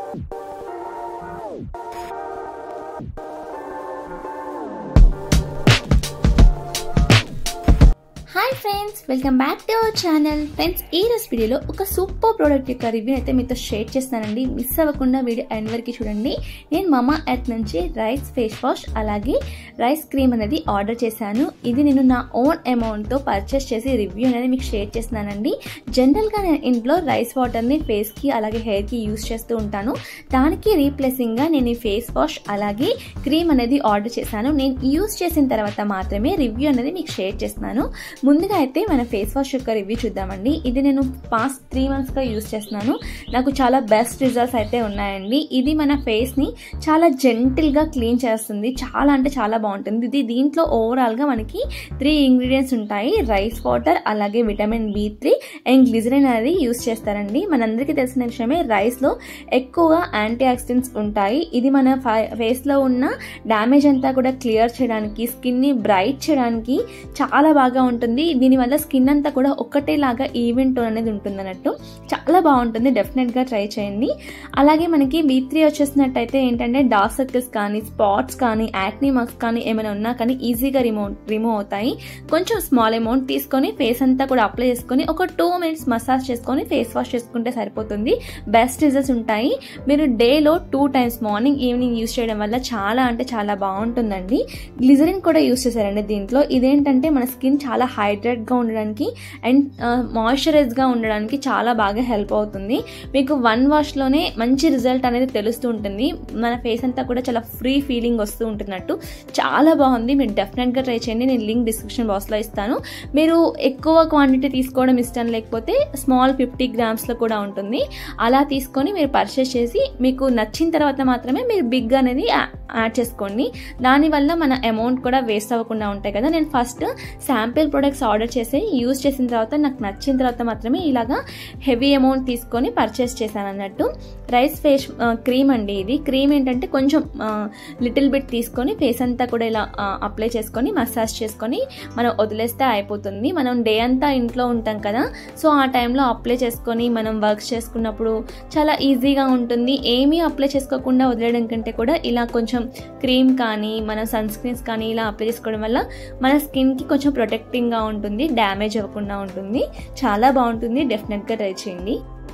hi friends welcome back to our channel friends ఈ రోజు వీడియోలో ఒక సూపర్ ప్రోడక్ట్ యొక్క రివ్యూ అయితే మీతో షేర్ చేస్తానండి మిస్ అవ్వకుండా వీడియో ఎండ్ వరకు చూడండి నేను మమా ఎర్త్ నుంచి రైస్ ఫేస్ వాష్ అలాగే రైస్ క్రీమ్ అనేది ఆర్డర్ చేశాను ఇది నేను నా ఓన్ అమౌంట్తో పర్చేస్ చేసి రివ్యూ అనేది మీకు షేర్ చేస్తున్నానండి జనరల్గా నేను ఇంట్లో రైస్ వాటర్ని ఫేస్కి అలాగే హెయిర్కి యూస్ చేస్తూ ఉంటాను దానికి రీప్లేసింగ్గా నేను ఈ ఫేస్ వాష్ అలాగే క్రీమ్ అనేది ఆర్డర్ చేశాను నేను యూస్ చేసిన తర్వాత మాత్రమే రివ్యూ అనేది మీకు షేర్ చేస్తున్నాను ముందుగా అయితే మన ఫేస్ వాష్ యొక్క రివ్యూ చూద్దామండి ఇది నేను పాస్ట్ త్రీ మంత్స్గా యూస్ చేస్తున్నాను నాకు చాలా బెస్ట్ రిజల్ట్స్ అయితే ఉన్నాయండి ఇది మన ఫేస్ని చాలా జెంటిల్గా క్లీన్ చేస్తుంది చాలా అంటే చాలా బాగుంటుంది ఇది దీంట్లో ఓవరాల్గా మనకి త్రీ ఇంగ్రీడియంట్స్ ఉంటాయి రైస్ వాటర్ అలాగే vitamin B three and glycerin అనేది యూస్ చేస్తారండి మనందరికీ తెలిసిన విషయమే రైస్లో ఎక్కువగా యాంటీ ఆక్సిడెంట్స్ ఉంటాయి ఇది మన ఫేస్లో ఉన్న డ్యామేజ్ అంతా కూడా క్లియర్ చేయడానికి స్కిన్ని బ్రైట్ చేయడానికి చాలా బాగా ఉంటుంది దీనివల్ల స్కిన్ అంతా కూడా ఒక్కటేలాగా ఈవెంట్ టోన్ అనేది ఉంటుంది అన్నట్టు చాలా బాగుంటుంది డెఫినెట్గా ట్రై చేయండి అలాగే మనకి బీ త్రీ వచ్చేసినట్టయితే ఏంటంటే డార్క్ సర్కిల్స్ కానీ స్పాట్స్ కానీ యాక్నీ మార్క్స్ కానీ ఏమైనా ఉన్నా కానీ ఈజీగా రిమూవ్ రిమూవ్ అవుతాయి కొంచెం స్మాల్ అమౌంట్ తీసుకొని ఫేస్ అంతా కూడా అప్లై చేసుకొని ఒక టూ మినిట్స్ మసాజ్ చేసుకొని ఫేస్ వాష్ చేసుకుంటే సరిపోతుంది బెస్ట్ రిజల్ట్స్ ఉంటాయి మీరు డేలో two times morning evening use చేయడం వల్ల చాలా అంటే చాలా బాగుంటుందండి గ్లిజరిన్ కూడా యూస్ చేశారండి దీంట్లో ఇదేంటంటే మన స్కిన్ చాలా హైడ్రేట్గా ఉండడానికి అండ్ మాయిశ్చరైజ్గా ఉండడానికి చాలా బాగా హెల్ప్ అవుతుంది మీకు వన్ వాష్లోనే మంచి రిజల్ట్ అనేది తెలుస్తూ ఉంటుంది మన ఫేస్ అంతా కూడా చాలా ఫ్రీ ఫీలింగ్ వస్తూ ఉంటున్నట్టు చాలా బాగుంది మీరు డెఫినెట్గా ట్రై చేయండి నేను లింక్ డిస్క్రిప్షన్ బాక్స్లో ఇస్తాను మీరు ఎక్కువ క్వాంటిటీ తీసుకోవడం ఇష్టం లేకపోతే స్మాల్ ఫిఫ్టీ గ్రామ్స్లో కూడా ఉంటుంది అలా తీసుకొని మీరు పర్చేస్ చేసి మీకు నచ్చిన తర్వాత మాత్రమే మీరు బిగ్ అనేది యాడ్ చేసుకోండి దానివల్ల మన అమౌంట్ కూడా వేస్ట్ అవ్వకుండా ఉంటాయి కదా నేను ఫస్ట్ శాంపిల్ ప్రొడక్ట్స్ ఆర్డర్ చేసి యూజ్ చేసిన తర్వాత నాకు నచ్చిన తర్వాత మాత్రమే ఇలాగా హెవీ అమౌంట్ తీసుకొని పర్చేస్ చేశాను అన్నట్టు రైస్ ఫేస్ క్రీమ్ అండి ఇది క్రీమ్ ఏంటంటే కొంచెం లిటిల్ బిట్ తీసుకొని ఫేస్ అంతా కూడా ఇలా అప్లై చేసుకొని మసాజ్ చేసుకొని మనం వదిలేస్తే అయిపోతుంది మనం డే అంతా ఇంట్లో ఉంటాం కదా సో ఆ టైంలో అప్లై చేసుకొని మనం వర్క్ చేసుకున్నప్పుడు చాలా ఈజీగా ఉంటుంది ఏమీ అప్లై చేసుకోకుండా వదిలేయడం కంటే కూడా ఇలా కొంచెం క్రీమ్ కానీ మన సన్ స్క్రీన్స్ కానీ ఇలా అప్లై చేసుకోవడం వల్ల మన స్కిన్కి కొంచెం ప్రొటెక్టింగ్గా ఉంటుంది డ్యామేజ్ అవ్వకుండా ఉంటుంది చాలా బాగుంటుంది డెఫినెట్గా ట్రై చేయండి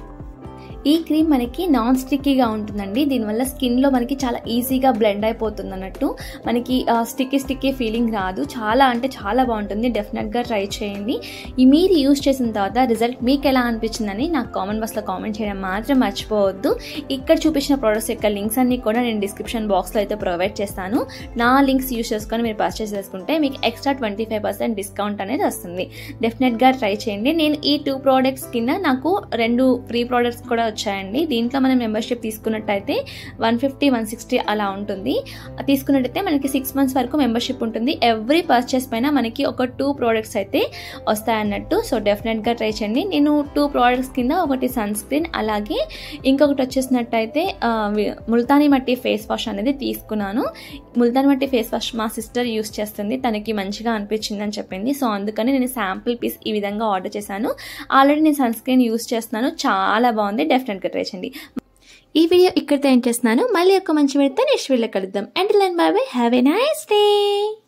ఈ క్రీమ్ మనకి నాన్ స్టిక్కీగా ఉంటుందండి దీనివల్ల స్కిన్లో మనకి చాలా ఈజీగా బ్లెండ్ అయిపోతుంది అన్నట్టు మనకి స్టిక్కీ స్టిక్కీ ఫీలింగ్ రాదు చాలా అంటే చాలా బాగుంటుంది డెఫినెట్గా ట్రై చేయండి ఈ మీరు యూస్ చేసిన తర్వాత రిజల్ట్ మీకు ఎలా అనిపించిందని నాకు కామెంట్ బాక్స్లో కామెంట్ చేయడం మాత్రం మర్చిపోవద్దు ఇక్కడ చూపించిన ప్రోడక్ట్స్ యొక్క లింక్స్ అన్ని కూడా నేను డిస్క్రిప్షన్ బాక్స్లో అయితే ప్రొవైడ్ చేస్తాను నా లింక్స్ యూస్ చేసుకొని మీరు పర్చేస్ చేసుకుంటే మీకు extra twenty five percent discount అనేది వస్తుంది డెఫినెట్గా ట్రై చేయండి నేను ఈ టూ ప్రోడక్ట్స్ కింద నాకు రెండు ఫ్రీ ప్రోడక్ట్స్ కూడా వచ్చాయండి దీంట్లో మనం మెంబర్షిప్ తీసుకున్నట్టయితే వన్ ఫిఫ్టీ వన్ సిక్స్టీ అలా ఉంటుంది తీసుకున్నట్టయితే మనకి సిక్స్ మంత్స్ వరకు మెంబర్షిప్ ఉంటుంది ఎవ్రీ పర్చేస్ పైన మనకి ఒక టూ ప్రోడక్ట్స్ అయితే వస్తాయన్నట్టు సో డెఫినెట్గా ట్రై చేయండి నేను టూ ప్రోడక్ట్స్ కింద ఒకటి సన్ స్క్రీన్ అలాగే ఇంకొకటి వచ్చేసినట్టయితే ముల్తానీ మట్టి ఫేస్ వాష్ అనేది తీసుకున్నాను ముల్తానీ మట్టి ఫేస్ వాష్ మా సిస్టర్ యూస్ చేస్తుంది తనకి మంచిగా అనిపించింది అని చెప్పింది సో అందుకని నేను శాంపుల్ పీస్ ఈ విధంగా ఆర్డర్ చేశాను ఆల్రెడీ నేను సన్ స్క్రీన్ యూస్ చేస్తున్నాను చాలా బాగుంది డెఫినెట్గా ట్రై చేయండి ఈ వీడియో ఇక్కడితో ఏం చేస్తున్నాను మళ్ళీ ఒక మంచి వీడియోతో నెక్స్ట్ వీడియో కలుద్దాం and line bye bye have a nice day